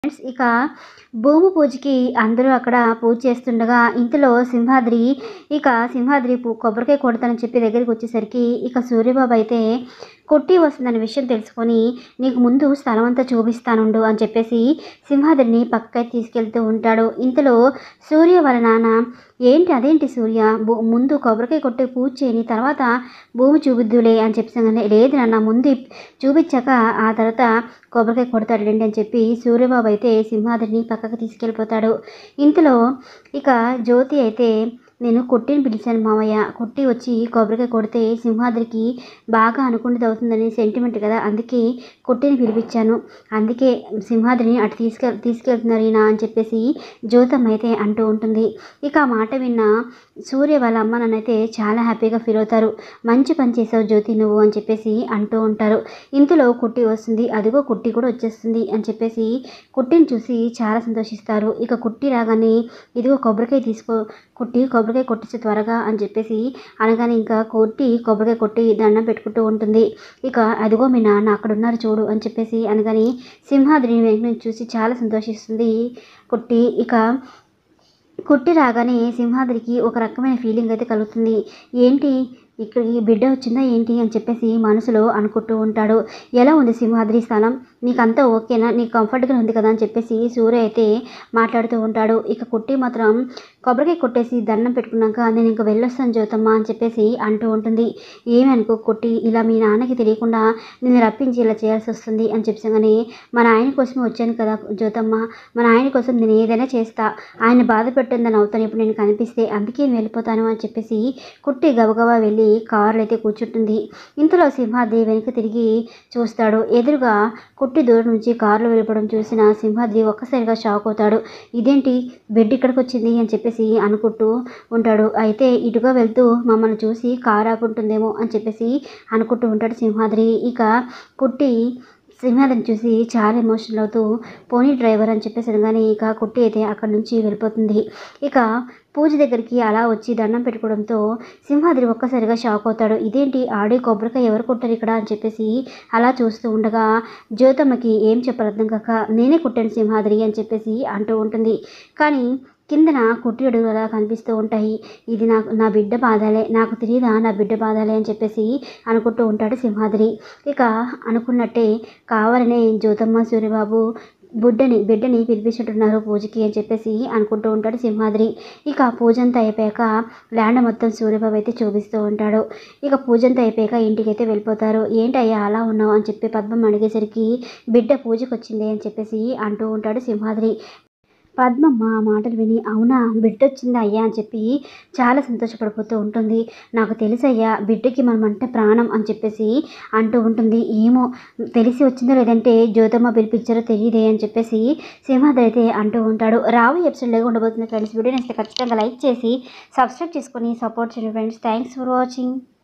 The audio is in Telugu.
ఫ్రెండ్స్ ఇక భూమి పూజకి అందరూ అక్కడ పూజ చేస్తుండగా ఇంతలో సింహాద్రి ఇక సింహాద్రి పు- కొబ్బరికాయ కొడతానని చెప్పి దగ్గరికి వచ్చేసరికి ఇక సూర్యబాబు అయితే కొట్టి వస్తుందనే విషయం తెలుసుకొని నీకు ముందు స్థలం అంతా చూపిస్తానుండు అని చెప్పేసి సింహాద్రిని పక్కకి తీసుకెళ్తూ ఉంటాడు ఇంతలో సూర్య వాళ్ళ నాన్న ఏంటి అదేంటి సూర్య భూ- ముందు కొబ్బరికాయ కొట్టి పూజ చేయని తర్వాత భూమి చూపిద్దులే అని చెప్పి లేదు నాన్న ముందు ఇప్- చూపించాక ఆ తర్వాత కొబ్బరికాయ కొడతాడులేండి అని చెప్పి సూర్యబాబు అయితే సింహాద్రిని పక్కకు తీసుకెళ్ళిపోతాడు ఇంతలో ఇక జ్యోతి అయితే నేను కొట్టిని పిలిచాను మామయ్య కొట్టి వచ్చి కొబ్బరికాయ కొడితే సింహాద్రికి బాగా అనుకుంటుంది అవుతుందని సెంటిమెంట్ కదా అందుకే కొట్టిని పిలిపించాను అందుకే సింహాద్రిని అటు తీసుకెళ్ తీసుకెళ్తున్నారు ఈయన అని చెప్పేసి జ్యోతమ్మ అయితే అంటూ ఉంటుంది ఇక ఆ మాట విన్న సూర్య వాళ్ళ అమ్మ నాన్నైతే చాలా హ్యాపీగా ఫీల్ అవుతారు మంచి పని చేసావు జ్యోతి నువ్వు అని చెప్పేసి అంటూ ఉంటారు ఇంతలో కుట్టి వస్తుంది అదిగో కుట్టి కూడా వచ్చేస్తుంది అని చెప్పేసి కుట్టిని చూసి చాలా సంతోషిస్తారు ఇక కుట్టి రాగానే ఇదిగో కొబ్బరికాయ తీసుకో కుట్టి కొబ్బరికాయ కొట్టించు త్వరగా అని చెప్పేసి అనగానే ఇంకా కొట్టి కొబ్బరికాయ కొట్టి దండం పెట్టుకుంటూ ఉంటుంది ఇక అదిగో మీ నాన్న అక్కడ ఉన్నారు చూడు అని చెప్పేసి అనగానే సింహాద్రిని వెంట నుంచి చూసి చాలా సంతోషిస్తుంది కుట్టి ఇక కుట్టి రాగానే సింహాద్రికి ఒక రకమైన ఫీలింగ్ అయితే కలుగుతుంది ఏంటి ఇక్కడ ఈ బిడ్డ వచ్చిందా ఏంటి అని చెప్పేసి మనసులో అనుకుంటూ ఉంటాడు ఎలా ఉంది సింహాద్రి స్థలం నీకంతా ఓకేనా నీకు కంఫర్ట్గా ఉంది కదా అని చెప్పేసి సూర్య అయితే మాట్లాడుతూ ఉంటాడు ఇక కుట్టి మాత్రం కొబ్బరికాయ కొట్టేసి దండం పెట్టుకున్నాక నేను ఇంక వెళ్ళొస్తాను జ్యోతమ్మ అని చెప్పేసి అంటూ ఉంటుంది ఏమి అనుకో కొట్టి ఇలా మీ నాన్నకి తెలియకుండా నిన్ను రప్పించి ఇలా చేయాల్సి వస్తుంది అని చెప్పగానే మన ఆయన కోసమే వచ్చాను కదా జ్యోతమ్మ మన ఆయన కోసం నేను ఏదైనా చేస్తా ఆయన బాధ పెట్టిందని అవుతాను ఇప్పుడు నేను కనిపిస్తే అందుకే నేను వెళ్ళిపోతాను అని చెప్పేసి కుట్టి గబగబా వెళ్ళి కారులో అయితే కూర్చుంటుంది ఇంతలో సింహాద్రి వెనక తిరిగి చూస్తాడు ఎదురుగా కుట్టి దూరం నుంచి కారులో వెళ్ళిపోవడం చూసిన సింహాద్రి ఒక్కసారిగా షాక్ అవుతాడు ఇదేంటి బెడ్ ఇక్కడికి వచ్చింది అని చెప్పేసి అనుకుంటూ ఉంటాడు అయితే ఇటుగా వెళ్తూ మమ్మల్ని చూసి కారు ఆపుంటుందేమో అని చెప్పేసి అనుకుంటూ ఉంటాడు సింహాద్రి ఇక కుట్టి సింహాద్రిని చూసి చాలా ఎమోషనల్ అవుతూ పోనీ డ్రైవర్ అని చెప్పేసి అనగానే ఇక కుట్టి అయితే అక్కడి నుంచి వెళ్ళిపోతుంది ఇక పూజ దగ్గరికి అలా వచ్చి దండం పెట్టుకోవడంతో సింహాద్రి ఒక్కసారిగా షాక్ అవుతాడు ఇదేంటి ఆడే కొబ్బరికాయ ఎవరు కొట్టారు ఇక్కడ అని చెప్పేసి అలా చూస్తూ ఉండగా జ్యోతమ్మకి ఏం చెప్పాలి అర్థం కాక నేనే కొట్టాను సింహాద్రి అని చెప్పేసి అంటూ ఉంటుంది కానీ కిందన కుట్టియడు అలా కనిపిస్తూ ఉంటాయి ఇది నాకు నా బిడ్డ బాధాలే నాకు తెలియదా నా బిడ్డ బాధాలే అని చెప్పేసి అనుకుంటూ ఉంటాడు సింహాద్రి ఇక అనుకున్నట్టే కావాలనే జ్యోతమ్మ సూర్యబాబు బుడ్డని బిడ్డని పిలిపించుంటున్నారు పూజకి అని చెప్పేసి అనుకుంటూ ఉంటాడు సింహాద్రి ఇక పూజ అంతా అయిపోయాక ల్యాండ్ మొత్తం సూర్యబాబు అయితే చూపిస్తూ ఉంటాడు ఇక పూజ అంతా అయిపోయాక ఇంటికైతే వెళ్ళిపోతారు ఏంటయ్యా అలా ఉన్నావు అని చెప్పి పద్మం అడిగేసరికి బిడ్డ పూజకి వచ్చింది అని చెప్పేసి అంటూ ఉంటాడు సింహాద్రి పద్మమ్మ ఆ మాటలు విని అవునా బిడ్డ వచ్చిందా అయ్యా అని చెప్పి చాలా సంతోషపడిపోతూ ఉంటుంది నాకు తెలుసయ్యా బిడ్డకి మనం అంటే ప్రాణం అని చెప్పేసి అంటూ ఉంటుంది ఏమో తెలిసి వచ్చిందో లేదంటే జ్యోతమ్మ పిలిపించారో తెలియదే అని చెప్పేసి సింహాద్రి అయితే అంటూ ఉంటాడు రావు ఎపిసోడ్లో ఉండబోతుంది ఫ్రెండ్స్ వీడియో నచ్చితే ఖచ్చితంగా లైక్ చేసి సబ్స్క్రైబ్ చేసుకొని సపోర్ట్ చేయండి ఫ్రెండ్స్ థ్యాంక్స్ ఫర్ వాచింగ్